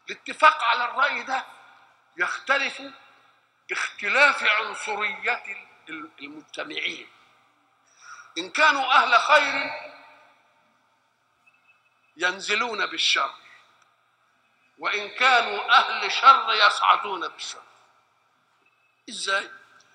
الاتفاق على الرأي ده يختلف باختلاف عنصرية المجتمعين إن كانوا أهل خير ينزلون بالشر وإن كانوا أهل شر يصعدون بالشر إزاي؟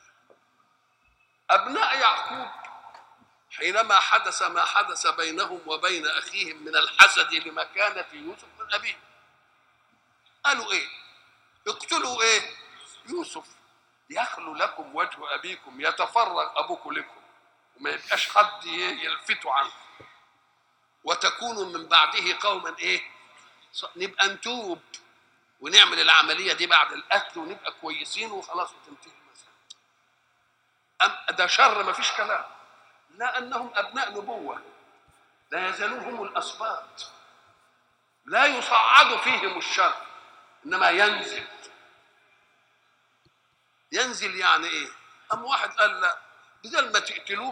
أبناء يعقوب حينما حدث ما حدث بينهم وبين أخيهم من الحسد لمكانة يوسف من أبيه قالوا إيه؟ اقتلوا إيه؟ يوسف يخلو لكم وجه أبيكم يتفرغ أبوكم لكم وما يبقاش حد يلفتوا عنه وتكونوا من بعده قوما إيه؟ نبقى نتوب ونعمل العملية دي بعد القتل ونبقى كويسين وخلاص وتنتهي أم ده شر ما فيش كلام لا أنهم أبناء نبوة لا يزالون هم الأسباط لا يصعد فيهم الشر إنما ينزل ينزل يعني إيه أم واحد قال لا بدل ما تقتلوه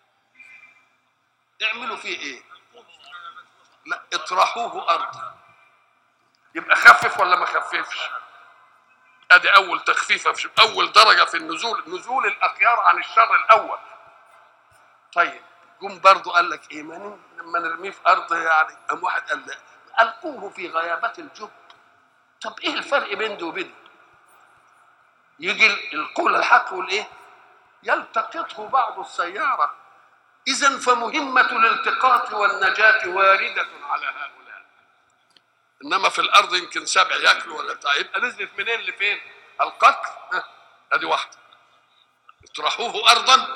اعملوا فيه إيه لا اطرحوه أرضا يبقى خفف ولا ما خففش ادي اول تخفيفه في اول درجه في النزول نزول الاخيار عن الشر الاول طيب جم برضه قال لك ايه ما لما نرميه في ارض يعني قام واحد قال لا القوه في غيابات الجب طب ايه الفرق بين ده وبين يجي القول الحق والايه يلتقطه بعض السياره اذا فمهمه الالتقاط والنجاه وارده على هؤلاء انما في الارض يمكن سبع ياكلوا ولا بتاع يبقى نزلت منين لفين؟ القتل ها ادي واحده اطرحوه ارضا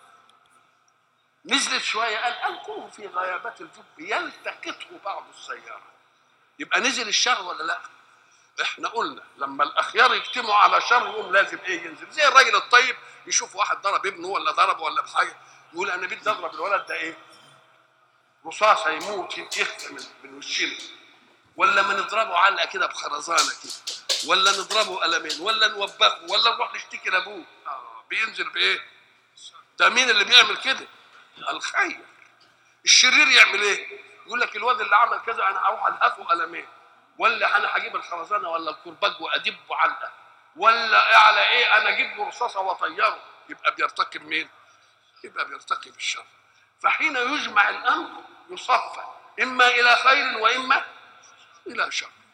نزلت شويه قال القوه في غيابات الجب يلتقطه بعض السياره يبقى نزل الشر ولا لا؟ احنا قلنا لما الاخيار يجتمعوا على شر يقوم لازم ايه ينزل زي الراجل الطيب يشوف واحد ضرب ابنه ولا ضربه ولا بحاجه يقول انا بدي اضرب الولد ده ايه؟ رصاصه يموت يخفى من من وشنا ولا ما نضربه علقه كده بخرزانه كده ولا نضربه قلمين ولا نوبخه ولا نروح نشتكي لابوه آه بينزل بايه؟ ده مين اللي بيعمل كده؟ الخير الشرير يعمل ايه؟ يقول لك الواد اللي عمل كذا انا هروح الهفه قلمين ولا انا هجيب الخرزانه ولا الكرباج وادبه علقه ولا على ايه انا اجيب له رصاصه واطيره يبقى بيرتكب مين؟ يبقى بيرتكب الشر فحين يجمع الامر يصفى اما الى خير واما الى شر